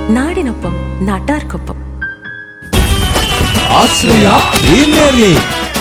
നാടിനൊപ്പം നാട്ടാർക്കൊപ്പം Ashraya premier league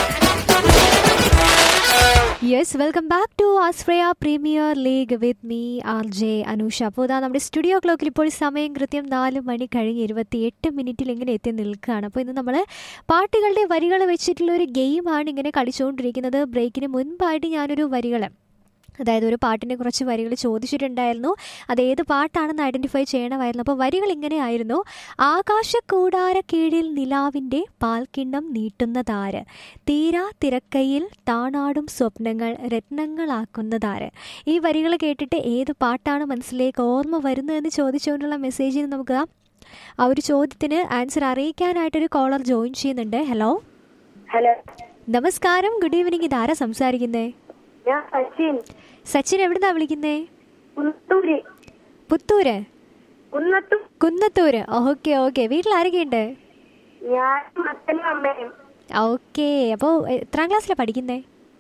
yes welcome back to Ashraya premier league with me R J Anusha അപ്പോൾ ഇതാ നമ്മുടെ സ്റ്റുഡിയോ ക്ലോക്കിൽ ഇപ്പോൾ സമയം കൃത്യം നാല് മണി കഴിഞ്ഞ് ഇരുപത്തിയെട്ട് മിനിറ്റിൽ ഇങ്ങനെ എത്തി നിൽക്കുകയാണ് അപ്പോൾ ഇന്ന് നമ്മൾ പാട്ടുകളുടെ വരികൾ വെച്ചിട്ടുള്ള ഒരു ഗെയിമാണ് ഇങ്ങനെ കളിച്ചുകൊണ്ടിരിക്കുന്നത് ബ്രേക്കിന് മുൻപായിട്ട് ഞാനൊരു വരികൾ അതായത് ഒരു പാട്ടിൻ്റെ കുറച്ച് വരികൾ ചോദിച്ചിട്ടുണ്ടായിരുന്നു അത് ഏത് പാട്ടാണെന്ന് ഐഡൻറ്റിഫൈ ചെയ്യണമായിരുന്നു അപ്പോൾ വരികൾ ഇങ്ങനെയായിരുന്നു ആകാശക്കൂടാര കീഴിൽ നിലാവിൻ്റെ പാൽക്കിണ്ണം നീട്ടുന്നതാര് തീരാ തിരക്കയിൽ താണാടും സ്വപ്നങ്ങൾ രത്നങ്ങളാക്കുന്നതാര് ഈ വരികൾ കേട്ടിട്ട് ഏത് പാട്ടാണ് മനസ്സിലേക്ക് ഓർമ്മ വരുന്നതെന്ന് ചോദിച്ചുകൊണ്ടുള്ള മെസ്സേജിന് നമുക്ക് ആ ഒരു ചോദ്യത്തിന് ആൻസർ അറിയിക്കാനായിട്ടൊരു കോളർ ജോയിൻ ചെയ്യുന്നുണ്ട് ഹലോ ഹലോ നമസ്കാരം ഗുഡ് ഈവനിങ് ഇതാരാ സംസാരിക്കുന്നേ ഞാൻ സച്ചിൻ സച്ചിൻ എവിടുന്നാ വിളിക്കുന്നേ കുന്നത്തൂര് പുത്തൂര് കുന്നത്തൂർ കുന്നത്തൂര് ഓക്കെ ഓക്കെ വീട്ടിൽ ആരൊക്കെയുണ്ട് ഞാൻ മക്കനും അമ്മയും ഓക്കെ അപ്പോൾ എത്രാം ക്ലാസ്സിലാണ് പഠിക്കുന്നേ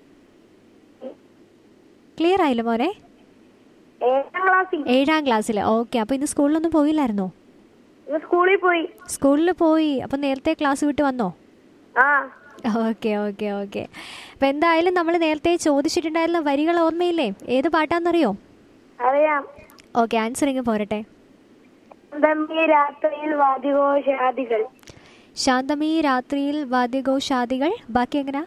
ക്ലിയർ ആയില്ല മോനെ ഏഴാം ക്ലാസ്സിൽ ഏഴാം ക്ലാസ്സിൽ ഓക്കെ അപ്പോൾ ഇന്ന് സ്കൂളിലൊന്നും പോയില്ലായിരുന്നോ ഇന്ന് സ്കൂളിൽ പോയി സ്കൂളിൽ പോയി അപ്പോൾ നേരത്തെ ക്ലാസ് വിട്ട് വന്നോ ആ ഓക്കെ ഓക്കെ ഓക്കെ അപ്പോൾ എന്തായാലും നമ്മൾ നേരത്തെ ചോദിച്ചിട്ടുണ്ടായിരുന്ന വരികൾ ഓർമ്മയില്ലേ ഏത് പാട്ടാണെന്നറിയോ അറിയാം ഓക്കെ ആൻസർ ഇങ്ങ് പോരട്ടെ തമ്മി രാത്രിയിൽ വാദിഘോഷാദികൾ ശാന്തമീ രാത്രിയിൽ വാദ്യഘോഷാദികൾ ബാക്കി എങ്ങനെയാ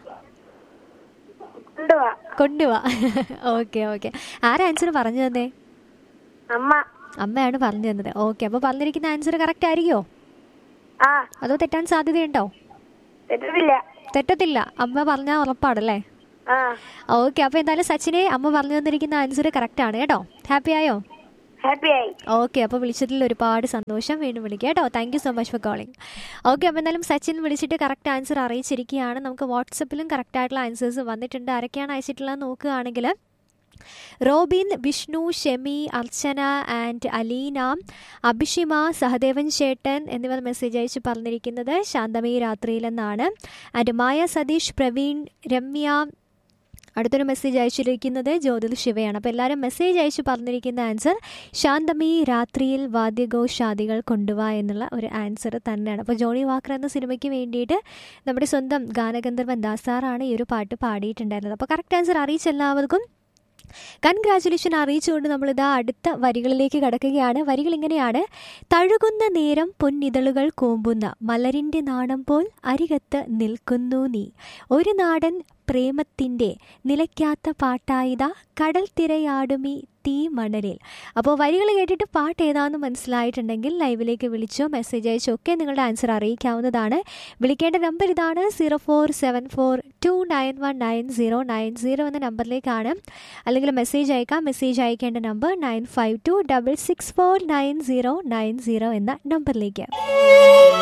കൊണ്ടുവാ കൊണ്ടുപോവാ ഓക്കെ ഓക്കെ ആരാ ആൻസർ പറഞ്ഞു തന്നേ അമ്മ അമ്മയാണ് പറഞ്ഞു തന്നത് ഓക്കെ അപ്പോൾ പറഞ്ഞിരിക്കുന്ന ആൻസർ കറക്റ്റ് ആയിരിക്കുമോ ആ അതോ തെറ്റാൻ സാധ്യതയുണ്ടോ തെറ്റത്തില്ല തെറ്റത്തില്ല അമ്മ പറഞ്ഞാൽ ഉറപ്പാണല്ലേ ആ ഓക്കെ അപ്പോൾ എന്തായാലും സച്ചിനെ അമ്മ പറഞ്ഞു തന്നിരിക്കുന്ന ആൻസർ കറക്റ്റ് ആണ് കേട്ടോ ഹാപ്പി ആയോ ഹാപ്പി ആയി ഓക്കെ അപ്പോൾ വിളിച്ചതിൽ ഒരുപാട് സന്തോഷം വീണ്ടും വിളിക്കുക കേട്ടോ thank you so much for calling okay അപ്പോൾ എന്തായാലും സച്ചിൻ വിളിച്ചിട്ട് കറക്റ്റ് ആൻസർ അറിയിച്ചിരിക്കുകയാണ് നമുക്ക് വാട്സപ്പിലും കറക്റ്റ് ആയിട്ടുള്ള ആൻസേഴ്സ് വന്നിട്ടുണ്ട് ആരൊക്കെയാണ് അയച്ചിട്ടുള്ളത് നോക്കുകയാണെങ്കിൽ റോബിൻ വിഷ്ണു ഷെമി അർച്ചന ആൻഡ് അലീന അഭിഷിമ സഹദേവൻ ചേട്ടൻ എന്നിവർ മെസ്സേജ് അയച്ച് പറഞ്ഞിരിക്കുന്നത് ശാന്തമയി രാത്രിയിലെന്നാണ് ആൻഡ് മായ സതീഷ് പ്രവീൺ രമ്യ അടുത്തൊരു മെസ്സേജ് അയച്ചിരിക്കുന്നത് ജ്യോതിൽ ശിവയാണ് അപ്പോൾ എല്ലാവരും മെസ്സേജ് അയച്ച് പറഞ്ഞിരിക്കുന്ന ആൻസർ ശാന്തമി രാത്രിയിൽ വാദ്യഘോഷാദികൾ കൊണ്ടുവാ എന്നുള്ള ഒരു ആൻസർ തന്നെയാണ് അപ്പോൾ ജോണി വാക്കർ എന്ന സിനിമയ്ക്ക് വേണ്ടിയിട്ട് നമ്മുടെ സ്വന്തം ഗാനഗന്ധർവൻ ദാസാറാണ് ഈ ഒരു പാട്ട് പാടിയിട്ടുണ്ടായിരുന്നത് അപ്പോൾ കറക്റ്റ് ആൻസർ അറിയിച്ച എല്ലാവർക്കും കൺഗ്രാറ്റുലേഷൻ അറിയിച്ചുകൊണ്ട് നമ്മളിതാ അടുത്ത വരികളിലേക്ക് കടക്കുകയാണ് വരികൾ ഇങ്ങനെയാണ് തഴുകുന്ന നേരം പൊന്നിതളുകൾ കൂമ്പുന്ന മലരിൻ്റെ നാണം പോൽ അരികത്ത് നിൽക്കുന്നു നീ ഒരു നാടൻ പ്രേമത്തിൻ്റെ നിലയ്ക്കാത്ത പാട്ടായിത കടൽ തിരയാടുമീ തീ മണലിൽ അപ്പോൾ വരികൾ കേട്ടിട്ട് പാട്ട് ഏതാണെന്ന് മനസ്സിലായിട്ടുണ്ടെങ്കിൽ ലൈവിലേക്ക് വിളിച്ചോ മെസ്സേജ് അയച്ചോ ഒക്കെ നിങ്ങളുടെ ആൻസർ അറിയിക്കാവുന്നതാണ് വിളിക്കേണ്ട നമ്പർ ഇതാണ് zero four seven four two nine one nine zero nine zero എന്ന നമ്പറിലേക്കാണ് അല്ലെങ്കിൽ മെസ്സേജ് അയക്കാം മെസ്സേജ് അയക്കേണ്ട number nine five two double six four nine zero nine zero എന്ന നമ്പറിലേക്ക്